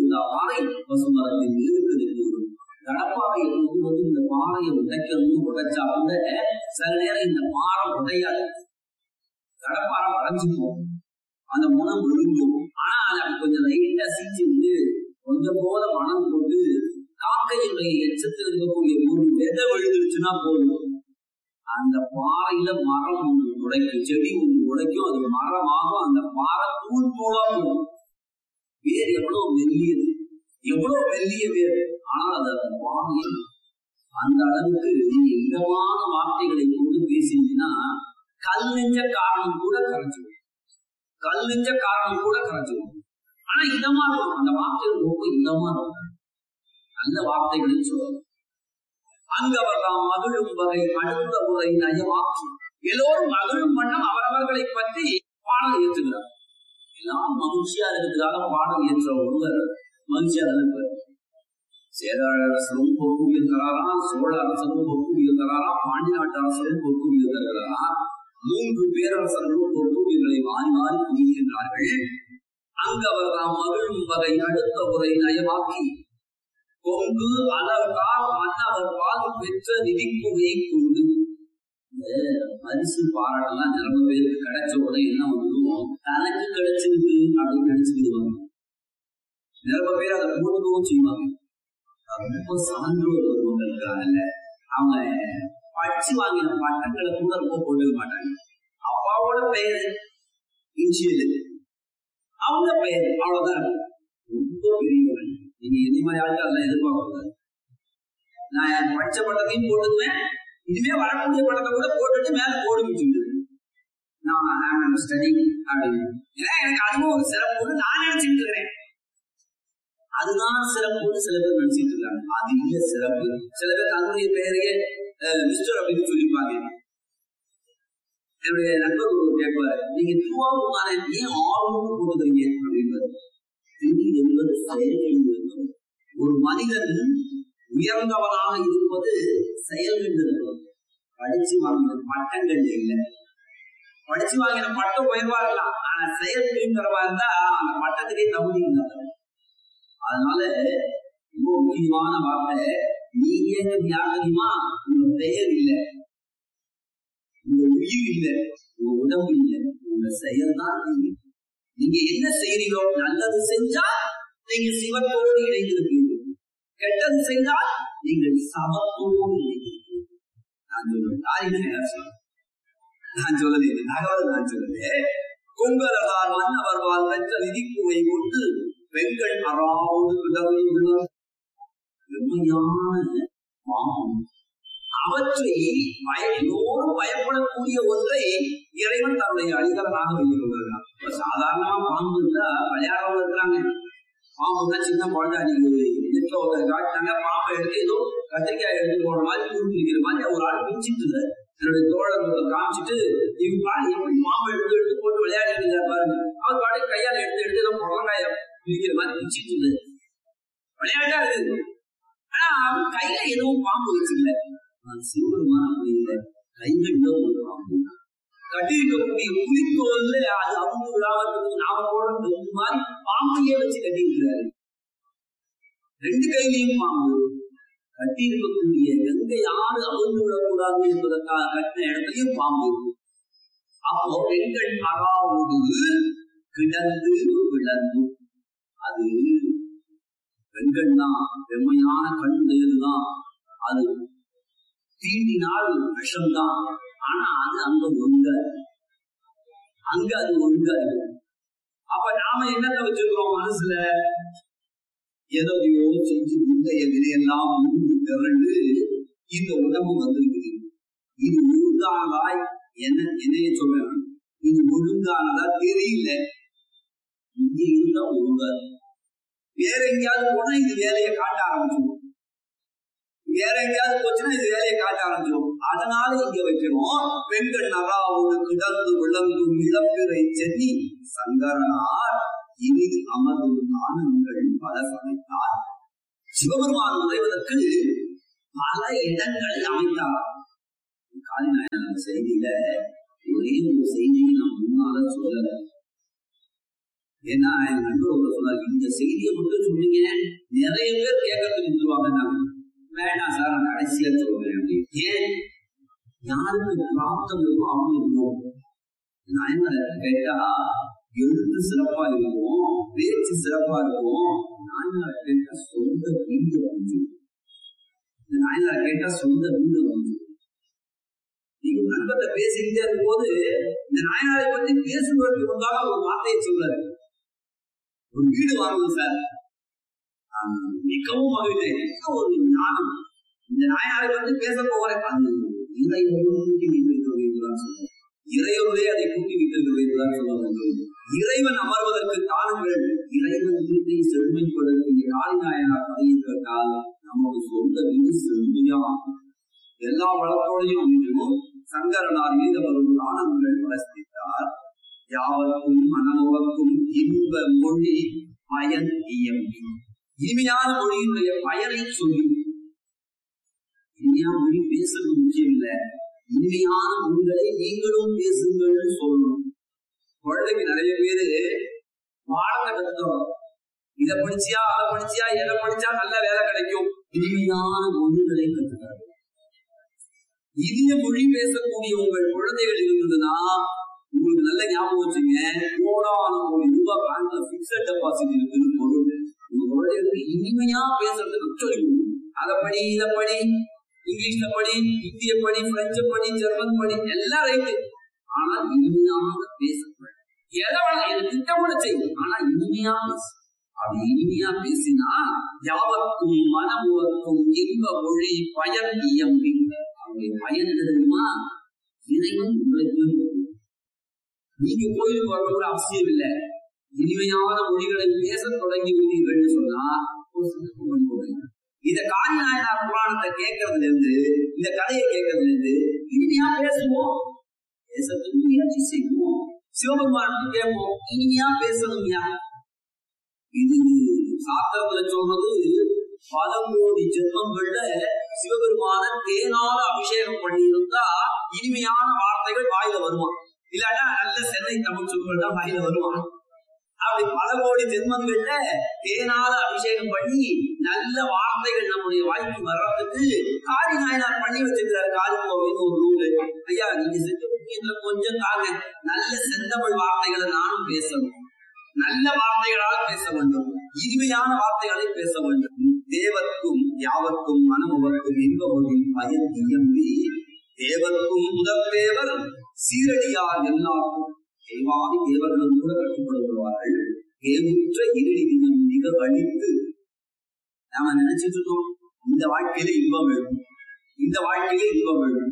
இந்த பாறை பசுமரத்தின் இருக்குது போதும் கடப்பாறை கொண்டு வந்து இந்த பாறையை உடைக்கணும்னு உடைச்சா கூட சில நேரம் இந்த பாறை உடையாது கடப்பாறை உடைஞ்சு போகும் அந்த மனம் விழுங்கும் ஆனா அதை அப்படி கொஞ்சம் லைட்டா சீச்சு விட்டு கொஞ்சம் போல மனம் போட்டு காக்கையினுடைய எச்சத்தில் இருக்கக்கூடிய ஒரு விதை விழுந்துருச்சுன்னா போதும் அந்த பாறையில மரம் ஒன்று உடைக்கும் செடி ஒன்று உடைக்கும் அது மரமாகும் அந்த பாறை தூள் தூளா போகும் வேர் எவ்வளவு மெல்லியது எவ்வளவு மெல்லிய வேர் ஆனால் அது அந்த பாறையில் அந்த அளவுக்கு நீங்க இதமான வார்த்தைகளை கொண்டு பேசினீங்கன்னா கல் நெஞ்ச காரணம் கூட கரைச்சிடும் கல் நெஞ்ச காரணம் கூட கரைச்சிடும் ஆனா இதமா இருக்கும் அந்த வார்த்தைகள் ரொம்ப இதமா இருக்கும் அந்த வார்த்தைகளை சொல்லணும் அங்கவர்தாம் மகிழும் வகை அடுத்த உரை நயமாக்கி எல்லோரும் மகிழும் வண்ணம் அவரவர்களை பற்றி பாடல் ஏற்றுகிறார் எல்லாம் மகிழ்ச்சியா இருக்கிறதுக்காக பாடல் ஏற்ற ஒருவர் மகிழ்ச்சியா இருப்பார் சேதாழ அரசரும் பொற்குவியல் தராராம் சோழ அரசரும் பொற்குவியல் தராராம் பாண்டி நாட்டு அரசரும் பொற்குவியல் தருகிறாராம் மூன்று பேரரசர்களும் பொற்குவியல்களை வாரி வாரி குவிக்கின்றார்கள் அங்கவர்தாம் மகிழும் வகை அடுத்த உரை நயமாக்கி கொங்கு அலர்கால் மன்னவர் பால் பெற்ற நிதிக்குகையை கொண்டு பரிசு பாராட்டெல்லாம் நிரம்ப பேருக்கு கிடைச்ச உடனே என்ன பண்ணுவோம் தனக்கு கிடைச்சிருக்கு அப்படின்னு நினைச்சுக்கிடுவாங்க நிரம்ப பேர் அதை போட்டுக்கவும் செய்வாங்க ரொம்ப சான்றோர் ஒருவங்க இருக்காங்கல்ல அவங்க படிச்சு வாங்கின பட்டங்களை கூட ரொம்ப போட்டுக்க மாட்டாங்க அப்பாவோட பெயர் இன்சியல் அவங்க பெயர் அவ்வளவுதான் ரொம்ப பெரியவன் நீங்க இந்த மாதிரி ஆட்கள் எல்லாம் எதிர்பார்க்க கூடாது நான் என் படிச்ச பட்டத்தையும் போட்டுக்குவேன் இனிமே வரக்கூடிய படத்தை கூட போட்டுட்டு மேல போடு வச்சுட்டு நான் ஸ்டடி அப்படின்னு ஏன்னா எனக்கு அதுவும் ஒரு சிறப்புன்னு நான் நினைச்சிட்டு இருக்கிறேன் அதுதான் சிறப்புன்னு சில பேர் நினைச்சிட்டு இருக்காங்க அது இல்ல சிறப்பு சில பேர் தன்னுடைய பெயரையே மிஸ்டர் அப்படின்னு சொல்லிப்பாங்க என்னுடைய நண்பர் ஒரு கேட்பாரு நீங்க திருவாரூர் தானே ஏன் ஆர்வம் போடுறீங்க அப்படின்றது திரு என்பது செயல்கள் இருக்கும் ஒரு மனிதன் உயர்ந்தவனாக இருப்பது செயல்கள் இருக்கும் படிச்சு வாங்கின பட்டங்கள் இல்லை படிச்சு வாங்கின பட்டம் உயர்வா இருக்கலாம் ஆனா செயல்கிறவா இருந்தா அந்த பட்டத்துக்கே தகுதி அதனால ரொம்ப முக்கியமான வார்த்தை நீங்க தியாகமா உங்க பெயர் இல்லை உங்க உயிர் இல்லை உங்க உடம்பு இல்லை உங்க செயல் தான் நீங்க நீங்க என்ன செய்றீங்களோ நல்லது செஞ்சா நீங்க சிவத்தோடு இணைந்திருப்பீர்கள் கெட்டது செய்தால் நீங்கள் சமத்தோடு இணைந்திருப்பீர்கள் நான் சொல்றேன் தாய்மை நான் சொல்லலை தகவல் நான் சொல்லலே கொங்கரலால் மன்னவர்வால் பெற்ற நிதிக்குவை கொண்டு பெண்கள் அறாவோடு கிடந்துள்ள வெம்மையான பாவம் அவற்றை பய எல்லோரும் பயப்படக்கூடிய ஒன்றை இறைவன் தன்னுடைய அடிகலனாக வைத்திருக்கிறார் இப்ப சாதாரணமா பாம்பு இருந்தா விளையாடவும் இருக்கிறாங்க பாம்புனா சின்ன குழந்தை அடிக்குது நெட்ல ஒருத்தர் காட்டினாங்க பாம்பை எடுத்து ஏதோ கத்திரிக்காய் எடுத்து போன மாதிரி குறிப்பிடிக்கிற மாதிரி ஒரு ஆள் பிடிச்சிட்டு என்னுடைய தோழர்களை காமிச்சிட்டு இவங்க பாரு எப்படி பாம்பை எடுத்து எடுத்து போட்டு விளையாடிட்டு இருக்காரு பாருங்க அவர் பாட்டு கையால எடுத்து எடுத்து ஏதோ புடலங்காய பிடிக்கிற மாதிரி பிடிச்சிட்டு இருந்தாரு விளையாட்டா இருக்குது ஆனா அவர் கையில எதுவும் பாம்பு வச்சுக்கல சிவபெருமான் அப்படி இல்லை கைகள்ல ஒரு பாம்பு கட்டி இருக்கக்கூடிய புலித்தோல்ல அது அவங்க விழாவதுக்கு நாம போட இந்த மாதிரி பாம்பையே வச்சு கட்டி இருக்கிறாரு ரெண்டு கையிலையும் பாம்பு கட்டி இருக்கக்கூடிய கங்கை யாரு அவிழ்ந்து விடக்கூடாது என்பதற்காக கட்டின இடத்துலயும் பாம்பு அப்போ பெண்கள் அறாவோடு கிடந்து விளந்து அது பெண்கள் தான் வெம்மையான கண்ணுடையதுதான் அது தீண்டினால் விஷம்தான் ஆனா அது அங்க ஒங்க அங்க அது ஒங்க அப்ப நாம என்னத்தை வச்சிருக்கிறோம் மனசுல எதையோ செஞ்சு முந்தைய வினையெல்லாம் மூன்று திரண்டு இந்த உடம்பு வந்திருக்குது இது ஒழுங்கானதாய் என்ன என்னைய சொல்றேன் இது ஒழுங்கானதா தெரியல இங்க இருந்தா ஒழுங்கா வேற எங்கேயாவது போனா இது வேலையை காட்ட ஆரம்பிச்சிடும் வேற எங்கேயாவது போச்சுன்னா இது வேலையை காட்ட ஆரம்பிச்சிடும் அதனால இங்க வைக்கிறோம் பெண்கள் நகாவோடு கிடந்து விளங்கும் இளம்பிறை சென்னி சங்கரனார் இனிது அமர்ந்து நாணங்கள் பல சமைத்தார் சிவபெருமான் நுழைவதற்கு பல இடங்களை அமைத்தார் காலிநாயன செய்தியில ஒரே ஒரு செய்தியை நான் முன்னால சொல்லல ஏன்னா என் நண்பர் ஒருத்தர் சொன்னார் இந்த செய்தியை மட்டும் சொன்னீங்க நிறைய பேர் கேட்கறதுக்கு வந்துருவாங்க வேண்டாம் சார் நான் கடைசியா சொல்றேன் அப்படின்னு. ஏன் யாருக்கு பிராப்தம் இருக்கோ அவங்க இருக்கும் நாயனாரை கேட்டா எழுத்து சிறப்பா இருக்கும் பேச்சு சிறப்பா இருக்கும் நாயனாரை கேட்டா சொந்த வீடு கொஞ்சம் இந்த நாயனாரை கேட்டா சொந்த வீடு கொஞ்சம் நீங்க ஒரு நண்பர்கிட்ட பேசிக்கிட்டே இருக்கும்போது இந்த நாயனாரை பத்தி பேசுவதற்கு முன்பாக ஒரு வார்த்தையை சொல்றாரு ஒரு வீடு வாங்கணும் சார் ஆஹ் மிகவும் மகிழ்ச்சி என்ன ஒரு ஞானம் இந்த நாயனாரை பத்தி பேச போகிறேன் அது இறைவனும் கூட்டி வைத்திருக்கிறது என்றுதான் சொல்லுவோம் இறைவனே அதை கூட்டி வைத்திருக்கிறது என்றுதான் சொல்லுவாங்க இறைவன் அமர்வதற்கு காரணங்கள் இறைவன் வீட்டை செழுமைப்படுத்திய காளிநாயனார் கதையை கேட்டால் நமது சொந்த வீடு செழுமையா எல்லா வளத்தோடையும் அமையும் சங்கரனார் மீது வரும் தானங்கள் வளர்த்தித்தார் யாவருக்கும் மனமுவக்கும் இன்ப மொழி பயன் இயம்பி இனிமையான மொழியினுடைய பயனை சொல்லி இனிமையான மொழி பேசுறது முக்கியம் இல்ல இனிமையான மொழிகளை நீங்களும் பேசுங்கள்னு சொல்லணும் குழந்தைக்கு நிறைய பேரு பாடத்தை கத்துக்கிறோம் இதை படிச்சியா அதை படிச்சியா எதை படிச்சா நல்ல வேலை கிடைக்கும் இனிமையான மொழிகளை கத்துக்கிறாங்க இனிய மொழி பேசக்கூடிய உங்கள் குழந்தைகள் இருந்ததுன்னா உங்களுக்கு நல்ல ஞாபகம் வச்சுங்க கோடான கோடி ரூபாய் பேங்க்ல பிக்சட் டெபாசிட் இருக்குன்னு பொருள் உங்க குழந்தைகளுக்கு இனிமையா பேசுறதுக்கு சொல்லி கொடுக்கணும். அதை படி இதை படி இங்கிலீஷ்ல படி ஹிந்திய படி பிரெஞ்சு படி ஜெர்மன் படி எல்லாம் ரைட்டு ஆனா இனிமையாக பேசப்படும் எதை வேணா எனக்கு திட்டமிட செய்யும் ஆனா இனிமையா பேசு அப்படி இனிமையா பேசினா யாவர்க்கும் மனமுவர்க்கும் இன்ப மொழி பயன் இயம்பி அவருடைய பயன் என்ன தெரியுமா இறைவன் உங்களுக்கு நீங்க கோயிலுக்கு வரணுங்கிற அவசியம் இல்லை இனிமையான மொழிகளை பேச தொடங்கி விட்டீர்கள் சொன்னா ஒரு சந்தர்ப்பம் பண்ணி போடுங்க இந்த காரிநாயனார் புராணத்தை கேட்கறதுல இருந்து இந்த கதையை கேட்கறதுல இருந்து இனிமையா பேசுவோம் பேசுறதுக்கு முயற்சி செய்வோம் சிவபெருமானுக்கு கேட்போம் இனிமையா பேசணும்யா இது சாஸ்திரத்துல சொல்றது பல கோடி ஜென்மங்கள்ல சிவபெருமான தேனால அபிஷேகம் பண்ணி இருந்தா இனிமையான வார்த்தைகள் வாயில வருமா இல்லாட்டா நல்ல சென்னை தமிழ் சொற்கள் தான் வாயில வருமா அப்படி பல கோடி ஜென்மங்கள்ல தேனால அபிஷேகம் பண்ணி நல்ல வார்த்தைகள் நம்முடைய வாய்க்கு வர்றதுக்கு காரி நாயனார் பண்ணி வச்சிருக்கிறாரு காரிகோவின்னு ஒரு நூலு ஐயா நீங்க செஞ்ச புண்ணியத்துல கொஞ்சம் தாங்க நல்ல செந்தமிழ் வார்த்தைகளை நானும் பேசணும் நல்ல வார்த்தைகளால் பேச வேண்டும் இனிமையான வார்த்தைகளை பேச வேண்டும் தேவர்க்கும் யாவர்க்கும் மனமுவர்க்கும் இன்பமொழி பயன் இயம்பி தேவர்க்கும் முதல் தேவர் சீரடியார் எல்லாருக்கும் தேவாதி தேவர்களும் கூட கட்டுப்படுவார்கள் தேவுற்ற இருடி தினம் மிக வலித்து நாம நினைச்சிட்டு இருக்கோம் இந்த வாழ்க்கையில இன்பம் வேணும் இந்த வாழ்க்கையில இன்பம் வேணும்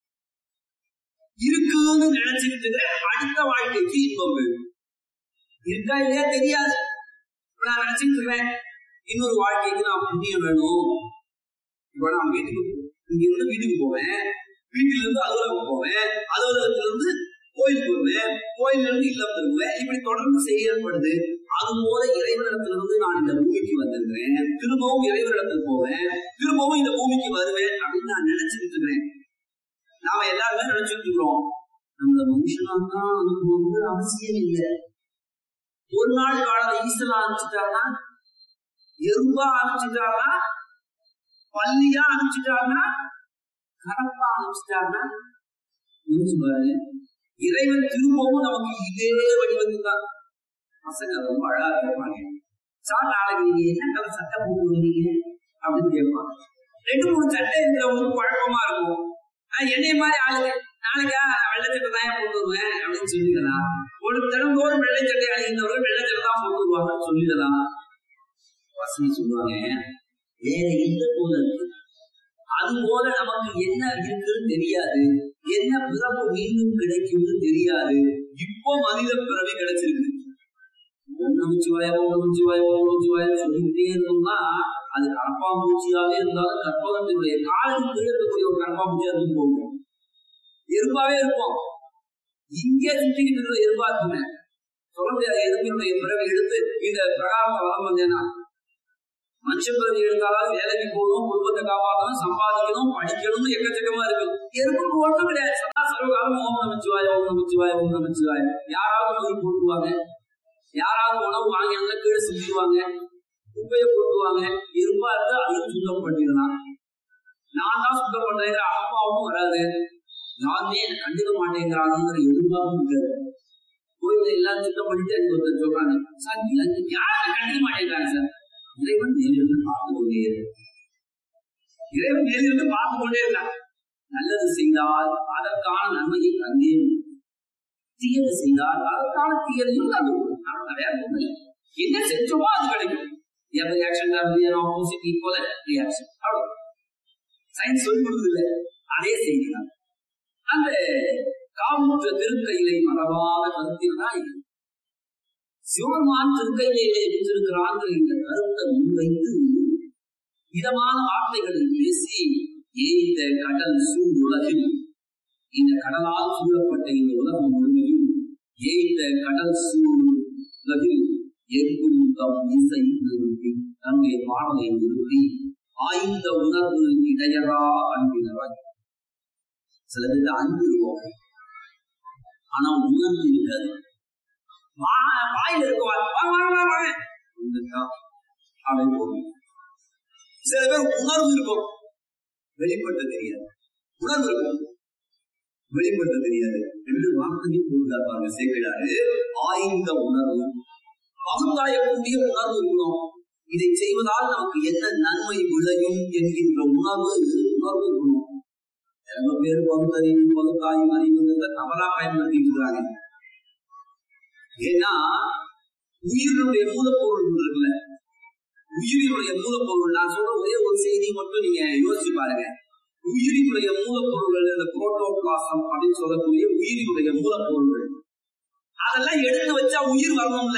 இருக்குன்னு நினைச்சுக்கிட்டு இருக்கிற அடுத்த வாழ்க்கைக்கு இன்பம் வேணும் இருக்கா இல்லையா தெரியாது இப்ப நான் நினைச்சிட்டு இருக்கிறேன் இன்னொரு வாழ்க்கைக்கு நான் புண்ணியம் வேணும் இப்ப நான் வீட்டுக்கு இங்க இருந்து வீட்டுக்கு போவேன் வீட்டுல இருந்து அலுவலகம் போவேன் அலுவலகத்துல இருந்து கோயிலுக்கு வருவேன் கோயில்ல இருந்து இல்லம் திரும்புவேன் இப்படி தொடர்ந்து செயல்படுது அது போல இறைவனிடத்திலிருந்து நான் இந்த பூமிக்கு வந்திருக்கிறேன் திரும்பவும் இறைவனிடத்துக்கு போவேன் திரும்பவும் இந்த பூமிக்கு வருவேன் அப்படின்னு நான் நினைச்சுக்கிட்டு இருக்கிறேன் நாம எல்லாருமே நினைச்சுட்டு இருக்கிறோம் நம்மள மனுஷனா தான் அனுபவம் அவசியம் இல்லை ஒரு நாள் வாழ ஈசலா அனுப்பிச்சிட்டாருன்னா எறும்பா அனுப்பிச்சிட்டாருன்னா பள்ளியா அனுப்பிச்சிட்டாருன்னா கரப்பா அனுப்பிச்சிட்டாருன்னா யோசிச்சு பாருங்க இறைவன் திரும்பவும் நமக்கு இதே வடிவத்தில் தான் பசங்க ரொம்ப அழகா கேட்பாங்க சார் நாளைக்கு நீங்க என்ன கலர் சட்டை போட்டு வருவீங்க அப்படின்னு கேட்பாங்க ரெண்டு மூணு சட்டை இருக்கிறவங்களுக்கு குழப்பமா இருக்கும் ஆஹ் என்னைய மாதிரி ஆளுங்க நாளைக்கா வெள்ளை சட்டை தான் போட்டு வருவேன் அப்படின்னு சொல்லிடலாம் ஒரு தினந்தோறும் வெள்ளை சட்டை அணிந்தவர்கள் வெள்ளை சட்டை தான் போட்டு வருவாங்கன்னு சொல்லிடலாம் வசதி சொல்லுவாங்க வேற எந்த போல இருக்கு அது போல நமக்கு என்ன இருக்குன்னு தெரியாது என்ன பிறப்பு மீண்டும் கிடைக்கும்னு தெரியாது இப்போ மனித பிறவி கிடைச்சிருக்கு ஓம் நமச்சிவாய ஓம் நமச்சிவாய ஓம் நமச்சிவாய சொல்லிக்கிட்டே இருந்தோம்னா அது கரப்பாம்பூச்சியாவே இருந்தாலும் கற்பகத்தினுடைய காலுக்கு கீழே இருக்கக்கூடிய ஒரு கரப்பாம்பூச்சியா இருந்து போகும் எறும்பாவே இருப்போம் இங்கே சுத்திக்கிட்டு இருக்கிற எறும்பா இருக்குமே சொல்ல முடியாது எறும்பினுடைய பிறவி எடுத்து இந்த பிரகாரத்தை வளம் வந்தேன்னா மனுஷ பிறவி எடுத்தாலும் வேலைக்கு போகணும் குடும்பத்தை காப்பாற்றணும் சம்பாதிக்கணும் படிக்கணும் எக்கச்சக்கமா இருக்கு எறும்புக்கு ஒண்ணும் கிடையாது சதா சர்வகாலம் ஓம் நமச்சிவாய ஓம் நமச்சிவாய ஓம் நமச்சிவாய யாராவது போய் போட்டுருவாங்க யாராவது உணவு வாங்கினாங்க கீழே சிந்திடுவாங்க குப்பையை கொட்டுவாங்க இருப்பா இருந்தா அதையும் சுத்தம் பண்ணிடலாம் நான் தான் சுத்தம் பண்றேங்கிற அப்பாவும் வராது யாருமே என்னை கண்டுக்க மாட்டேங்கிறாங்கிற எதிர்பார்ப்பும் இருக்காது கோயில எல்லாம் சுத்தம் பண்ணிட்டு எனக்கு ஒருத்தர் சொல்றாங்க சார் இல்ல யாரும் கண்டுக்க மாட்டேங்கிறாங்க சார் இறைவன் மேலிருந்து பார்த்து கொண்டே இருக்கு இறைவன் மேலிருந்து பார்த்து கொண்டே இருக்காங்க நல்லது செய்தால் அதற்கான நன்மையை தந்தே தீயது செய்தால் அதற்கான தீயதையும் தந்து நிறைய என்ன செஞ்சோமோ அது கிடைக்கும் எந்த ரியாக்ஷன் ஆப்போசிட் ஈக்குவல் ரியாக்ஷன் அவ்வளவு சயின்ஸ் சொல்லி கொடுக்குது அதே செய்தி தான் அந்த காமுற்ற திருக்கையிலை மரபாக கருத்தில்தான் இது சிவபெருமான் திருக்கையிலே பெற்றிருக்கிறாங்கிற இந்த கருத்தை முன்வைத்து இதமான வார்த்தைகளை பேசி ஏந்த கடல் சூழ்நிலையில் இந்த கடலால் சூழப்பட்ட இந்த உலகம் முழுமையும் ஏந்த கடல் சூழ்நிலையில் எங்கும் தம் இசை நிறுத்தி தன்னுடைய பாடலை நிறுத்தி ஆய்ந்த உணர்வு இடையரா அன்பினராய் சில பேருக்கு அன்பு இருக்கும் ஆனா உணர்வு இருக்காது வாயில இருக்கும் அவன் போகும் சில பேர் உணர்வு இருக்கும் வெளிப்படுத்த தெரியாது உணர்வு இருக்கும் வெளிப்படுத்த தெரியாது ரெண்டு வார்த்தையும் கொடுத்தாங்க சேர்க்கிறாரு ஆய்ந்த உணர்வு பகுத்தாயக்கூடிய உணர்வு இருக்கணும் இதை செய்வதால் நமக்கு என்ன நன்மை விளையும் என்கின்ற உணர்வு உணர்வு இருக்கணும் ரொம்ப பேர் பகுத்தறிவு பகுத்தாய்வு அறிவு தவறா பயன்படுத்திட்டு இருக்காங்க ஏன்னா உயிரினுடைய மூலப்பொருள் இருக்குல்ல உயிரினுடைய மூலப்பொருள் நான் சொல்ற ஒரே ஒரு செய்தி மட்டும் நீங்க யோசிச்சு பாருங்க உயிரினுடைய மூலப்பொருள்கள் இந்த புரோட்டோபிளாசம் அப்படின்னு சொல்லக்கூடிய உயிரினுடைய மூலப்பொருள்கள் அதெல்லாம் எடுத்து வச்சா உயிர் வரணும்ல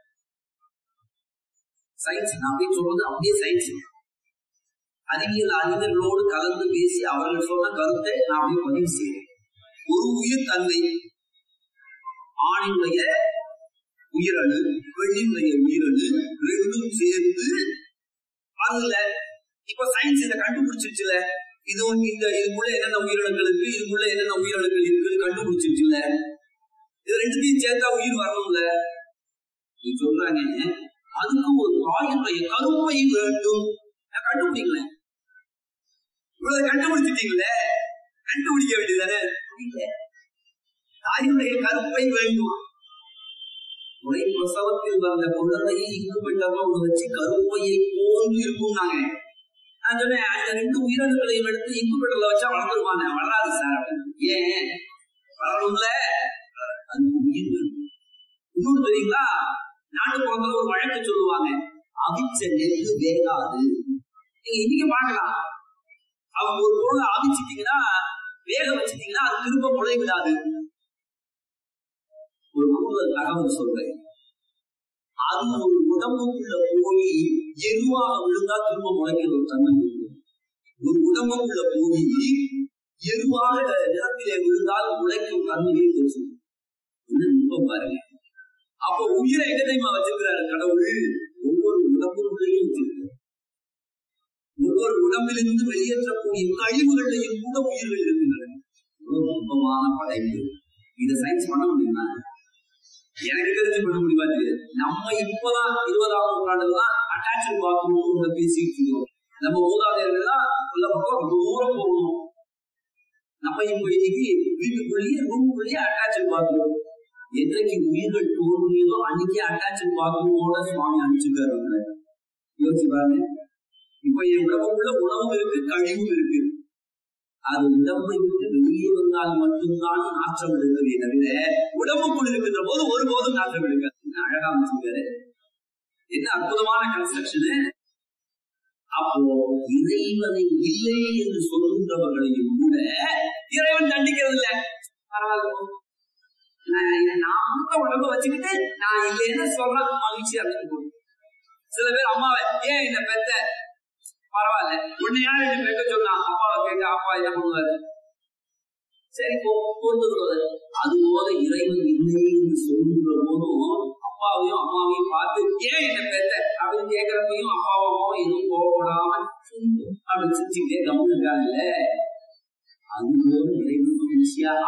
சயின்ஸ் நான் அப்படியே சொல்றது அப்படியே சயின்ஸ் அறிவியல் அறிஞர்களோடு கலந்து பேசி அவர்கள் சொன்ன கருத்தை நான் அப்படியே பதிவு செய்கிறேன் ஒரு உயிர் தன்மை ஆணினுடைய உயிரணு பெண்ணினுடைய உயிரணு ரெண்டும் சேர்ந்து அதுல இப்ப சயின்ஸ் இதை கண்டுபிடிச்சிருச்சுல இது இந்த இதுக்குள்ள என்னென்ன உயிரணுக்கள் இருக்கு இதுக்குள்ள என்னென்ன உயிரணுக்கள் இருக்குன்னு கண்டுபிடிச்சிருச்சுல இது ரெண்டுத்தையும் சேர்த்தா உயிர் வரணும்ல நீ சொல்றாங்க அதுக்கு ஒரு தாயினுடைய கருப்பை வேண்டும் கண்டுபிடிக்கல இவ்வளவு கண்டுபிடிச்சிட்டீங்களே கண்டுபிடிக்க வேண்டியதானே புரியல தாயினுடைய கருப்பை வேண்டும் முறை பிரசவத்தில் வந்த குழந்தையை இங்கு பெற்றவங்க ஒண்ணு வச்சு கருப்பையை போன்று இருக்கும் நாங்க நான் சொன்னேன் அந்த ரெண்டு உயிரினங்களையும் எடுத்து இங்கு பெற்றல வச்சா வளர்ந்துருவாங்க வளராது சார் ஏன் வளரும்ல அது உயிர் இன்னொன்னு தெரியுங்களா நாட்டுப்புறத்துல ஒரு வழக்கு சொல்லுவாங்க அவிச்ச நெல்லு வேகாது நீங்க இன்னைக்கு பார்க்கலாம் அவங்க ஒரு பொருளை அவிச்சிட்டீங்கன்னா வேக வச்சிட்டீங்கன்னா அது திரும்ப முளை விடாது ஒரு கூடுதல் தகவல் சொல்றேன் அது ஒரு உடம்புக்குள்ள போய் எருவாக விழுந்தா திரும்ப முளைக்கிற ஒரு தன்மை இருக்கு ஒரு உடம்புக்குள்ள போய் எருவாக நிலத்திலே விழுந்தால் முளைக்கும் தன்மையை பேசும் நுட்பம் பாருங்க அப்ப உயிரை எங்க தெரியுமா வச்சிருக்கிறாரு கடவுள் ஒவ்வொரு உடம்புக்குள்ளேயும் வச்சிருக்கிறார் ஒவ்வொரு உடம்பிலிருந்து வெளியேற்றக்கூடிய கழிவுகளையும் கூட உயிர்கள் இருக்கின்றன நுட்பமான படைப்பு இதை சயின்ஸ் பண்ண முடியுமா எனக்கு தெரிஞ்சு பண்ண முடியுமா தெரியாது நம்ம இப்பதான் இருபதாம் நூற்றாண்டுல தான் அட்டாச்சு பாத்ரூம் பேசிட்டு இருக்கோம் நம்ம மூதாதையர்கள் தான் உள்ள பக்கம் ரொம்ப தூரம் போகணும் நம்ம இப்ப இன்னைக்கு வீட்டுக்குள்ளேயே ரூம்குள்ளேயே அட்டாச்சு பாத்ரூம் என்றைக்கு உயிர்கள் தோன்றியதோ அன்னைக்கு அட்டாச்சு பாத்ரூமோட சுவாமி அனுப்பிச்சுக்காரு யோசிச்சு பாருங்க இப்ப என் உடம்புக்குள்ள உணவும் இருக்கு கழிவும் இருக்கு அது உடம்பை விட்டு வெளியே வந்தால் மட்டும்தான் நாற்றம் எடுக்கிறதே தவிர உடம்புக்குள் இருக்கின்ற போது ஒருபோதும் நாற்றம் எடுக்காது அழகா அமைச்சிருக்காரு என்ன அற்புதமான கன்ஸ்ட்ரக்ஷன் அப்போ இறைவனை இல்லை என்று சொல்கின்றவர்களையும் கூட இறைவன் தண்டிக்கிறது இல்ல பரவாயில்ல நான் உடம்ப வச்சுக்கிட்டு நான் இல்லைன்னு சொல்றேன் மகிழ்ச்சியா இருக்கு சில பேர் அம்மாவை ஏன் இந்த பெத்த பரவாயில்ல உன்னை யாரு என்ன பெற்ற சொன்னா அப்பாவை கேட்க அப்பா என்ன பண்ணுவாரு சரி பொறுத்துக்கிறது அது போல இறைவன் இல்லை என்று சொல்லுகிற போதும் அப்பாவையும் அம்மாவையும் பார்த்து ஏன் என்ன பெத்த அப்படின்னு கேட்கறப்பையும் அப்பாவும் அம்மாவும் எதுவும் கோவப்படாம அப்படின்னு சிரிச்சுக்கிட்டே கவனம் இருக்காங்கல்ல அது போல இறைவன் மகிழ்ச்சியா